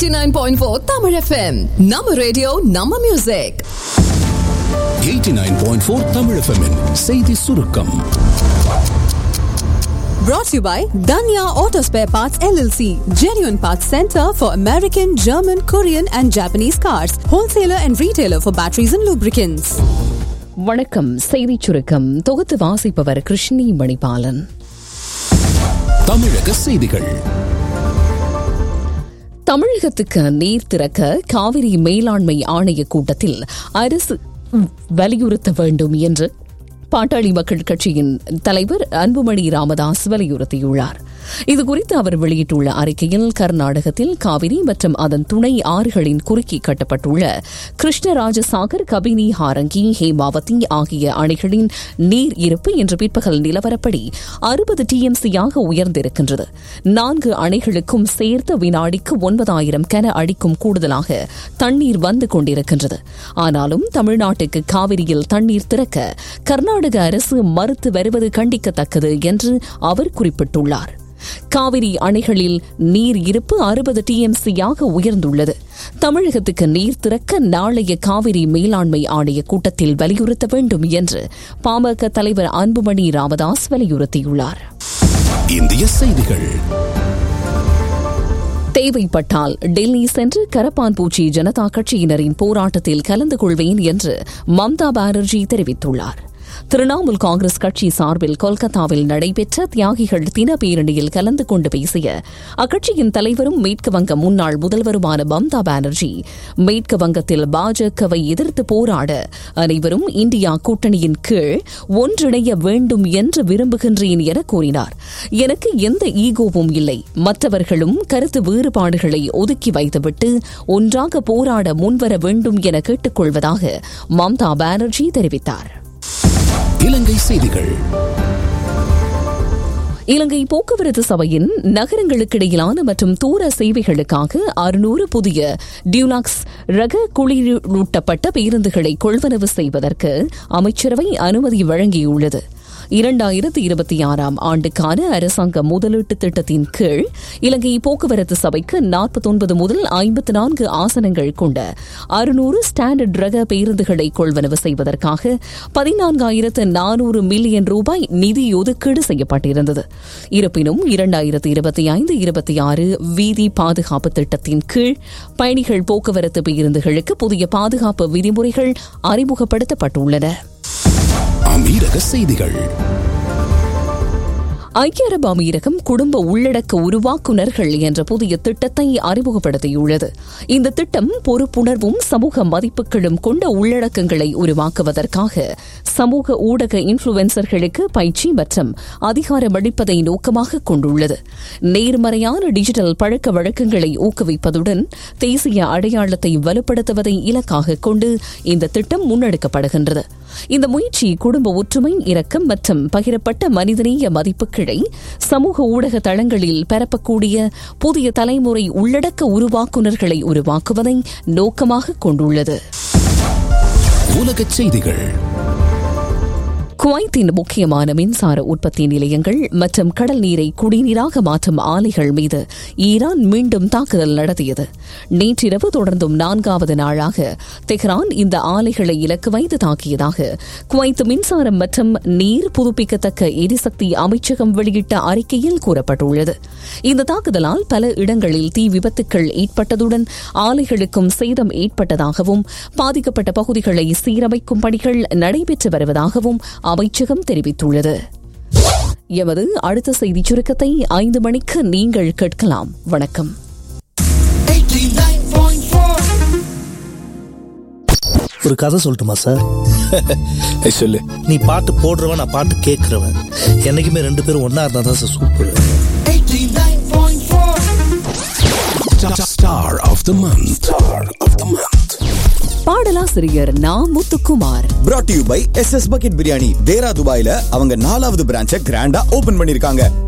89.4 Tamil FM. நம்ம radio நம்ம music 89.4 Tamil FM -இன் செய்தி சுருக்கம் brought to you by Danya Auto Spare Parts LLC, genuine parts center for American, German, Korean and Japanese cars, wholesaler and retailer for batteries and lubricants. வணக்கம் செய்திச் சுருக்கம் தொகுத்து வாசிப்பவர் கிருஷ்ணி மணிபாலன் தமிழக செய்திகள் தமிழகத்துக்கு நீர் திறக்க காவிரி மேலாண்மை ஆணைய கூட்டத்தில் அரசு வலியுறுத்த வேண்டும் என்று பாட்டாளி மக்கள் கட்சியின் தலைவர் அன்புமணி ராமதாஸ் வலியுறுத்தியுள்ளார் இதுகுறித்து அவர் வெளியிட்டுள்ள அறிக்கையில் கர்நாடகத்தில் காவிரி மற்றும் அதன் துணை ஆறுகளின் குறுக்கி கட்டப்பட்டுள்ள கிருஷ்ணராஜசாகர் கபினி ஹாரங்கி ஹேமாவதி ஆகிய அணைகளின் நீர் இருப்பு இன்று பிற்பகல் நிலவரப்படி அறுபது டிஎம்சியாக உயர்ந்திருக்கின்றது நான்கு அணைகளுக்கும் சேர்த்த வினாடிக்கு ஒன்பதாயிரம் கன அடிக்கும் கூடுதலாக தண்ணீர் வந்து கொண்டிருக்கின்றது ஆனாலும் தமிழ்நாட்டுக்கு காவிரியில் தண்ணீர் திறக்க கர்நாடக அரசு மறுத்து வருவது கண்டிக்கத்தக்கது என்று அவர் குறிப்பிட்டுள்ளார் காவிரி அணைகளில் நீர் இருப்பு அறுபது டிஎம்சியாக உயர்ந்துள்ளது தமிழகத்துக்கு நீர் திறக்க நாளைய காவிரி மேலாண்மை ஆணைய கூட்டத்தில் வலியுறுத்த வேண்டும் என்று பாமக தலைவர் அன்புமணி ராமதாஸ் வலியுறுத்தியுள்ளார் இந்திய செய்திகள் தேவைப்பட்டால் டெல்லி சென்று கரப்பான் பூச்சி ஜனதா கட்சியினரின் போராட்டத்தில் கலந்து கொள்வேன் என்று மம்தா பானர்ஜி தெரிவித்துள்ளார் திரிணாமுல் காங்கிரஸ் கட்சி சார்பில் கொல்கத்தாவில் நடைபெற்ற தியாகிகள் தின பேரணியில் கலந்து கொண்டு பேசிய அக்கட்சியின் தலைவரும் மேற்கு வங்க முன்னாள் முதல்வருமான மம்தா பானர்ஜி மேற்கு வங்கத்தில் பாஜகவை எதிர்த்து போராட அனைவரும் இந்தியா கூட்டணியின் கீழ் ஒன்றிணைய வேண்டும் என்று விரும்புகின்றேன் என கூறினார் எனக்கு எந்த ஈகோவும் இல்லை மற்றவர்களும் கருத்து வேறுபாடுகளை ஒதுக்கி வைத்துவிட்டு ஒன்றாக போராட முன்வர வேண்டும் என கேட்டுக்கொள்வதாக மம்தா பானர்ஜி தெரிவித்தார் இலங்கை செய்திகள் இலங்கை போக்குவரத்து சபையின் நகரங்களுக்கிடையிலான மற்றும் தூர சேவைகளுக்காக அறுநூறு புதிய டியூலாக்ஸ் ரக குளிரூட்டப்பட்ட பேருந்துகளை கொள்வனவு செய்வதற்கு அமைச்சரவை அனுமதி வழங்கியுள்ளது இரண்டாயிரத்தி இருபத்தி ஆறாம் ஆண்டுக்கான அரசாங்க முதலீட்டு திட்டத்தின் கீழ் இலங்கை போக்குவரத்து சபைக்கு நாற்பத்தொன்பது முதல் ஐம்பத்தி நான்கு ஆசனங்கள் கொண்ட அறுநூறு ஸ்டாண்டர்ட் ரக பேருந்துகளை கொள்வனவு செய்வதற்காக பதினான்காயிரத்து நானூறு மில்லியன் ரூபாய் நிதி ஒதுக்கீடு செய்யப்பட்டிருந்தது இருப்பினும் இரண்டாயிரத்தி இருபத்தி ஐந்து இருபத்தி ஆறு வீதி பாதுகாப்பு திட்டத்தின் கீழ் பயணிகள் போக்குவரத்து பேருந்துகளுக்கு புதிய பாதுகாப்பு விதிமுறைகள் அறிமுகப்படுத்தப்பட்டுள்ளன அமீரக செய்திகள் ஐக்கிய அரபு அமீரகம் குடும்ப உள்ளடக்க உருவாக்குநர்கள் என்ற புதிய திட்டத்தை அறிமுகப்படுத்தியுள்ளது இந்த திட்டம் பொறுப்புணர்வும் சமூக மதிப்புகளும் கொண்ட உள்ளடக்கங்களை உருவாக்குவதற்காக சமூக ஊடக இன்ஃபுளுசர்களுக்கு பயிற்சி மற்றும் அதிகாரமளிப்பதை நோக்கமாக கொண்டுள்ளது நேர்மறையான டிஜிட்டல் பழக்க வழக்கங்களை ஊக்குவிப்பதுடன் தேசிய அடையாளத்தை வலுப்படுத்துவதை இலக்காக கொண்டு இந்த திட்டம் முன்னெடுக்கப்படுகின்றது இந்த முயற்சி குடும்ப ஒற்றுமை இரக்கம் மற்றும் பகிரப்பட்ட மனிதநேய மதிப்புகளை சமூக ஊடக தளங்களில் பரப்பக்கூடிய புதிய தலைமுறை உள்ளடக்க உருவாக்குநர்களை உருவாக்குவதை நோக்கமாக கொண்டுள்ளது உலகச் செய்திகள் குவைத்தின் முக்கியமான மின்சார உற்பத்தி நிலையங்கள் மற்றும் கடல் நீரை குடிநீராக மாற்றும் ஆலைகள் மீது ஈரான் மீண்டும் தாக்குதல் நடத்தியது நேற்றிரவு தொடர்ந்தும் நான்காவது நாளாக தெஹ்ரான் இந்த ஆலைகளை இலக்கு வைத்து தாக்கியதாக குவைத் மின்சாரம் மற்றும் நீர் புதுப்பிக்கத்தக்க எரிசக்தி அமைச்சகம் வெளியிட்ட அறிக்கையில் கூறப்பட்டுள்ளது இந்த தாக்குதலால் பல இடங்களில் தீ விபத்துக்கள் ஏற்பட்டதுடன் ஆலைகளுக்கும் சேதம் ஏற்பட்டதாகவும் பாதிக்கப்பட்ட பகுதிகளை சீரமைக்கும் பணிகள் நடைபெற்று வருவதாகவும் அமைச்சகம் தெரிவித்துள்ளது எமது அடுத்த செய்தி சுருக்கத்தை ஐந்து மணிக்கு நீங்கள் கேட்கலாம் வணக்கம் ஒரு கதை சொல்லட்டுமா சார் சொல்லு நீ பாட்டு போடுறவன் நான் பாட்டு கேட்கிறவன் என்னைக்குமே ரெண்டு பேரும் ஒன்னா இருந்தா தான் sir super star of the month star of the month பாடலாசிரியர் Na Muthukumar brought to you by S S bucket biryani Deira துபாயில அவங்க நாலாவது பிரான்ச்சை கிராண்டா ஓபன் பண்ணிருக்காங்க